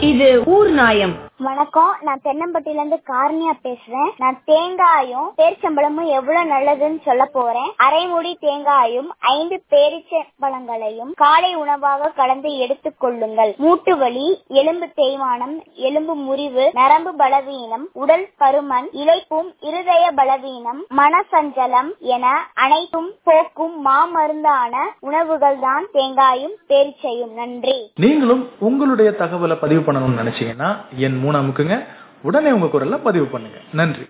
இது ஊர் நாயம் வணக்கம் நான் தென்னம்பட்டியில இருந்து காரணியா பேசுறேன் நான் தேங்காயும் பேரிச்சம்பழமும் எவ்வளவு நல்லதுன்னு சொல்ல போறேன் அரைமுடி தேங்காயும் ஐந்து பேரிச்சம்பழங்களையும் காலை உணவாக கலந்து எடுத்துக் கொள்ளுங்கள் மூட்டு வலி எலும்பு தேய்மானம் எலும்பு முறிவு நரம்பு பலவீனம் உடல் பருமன் இலைப்பும் இருதய பலவீனம் மனசஞ்சலம் என அனைத்தும் போக்கும் மாமருந்தான உணவுகள் தான் தேங்காயும் பேரிச்சையும் நன்றி நீங்களும் உங்களுடைய தகவலை பதிவு பண்ணணும்னு நினைச்சீங்கன்னா என் மூணு அமுக்குங்க உடனே உங்க குரல்ல பதிவு பண்ணுங்க நன்றி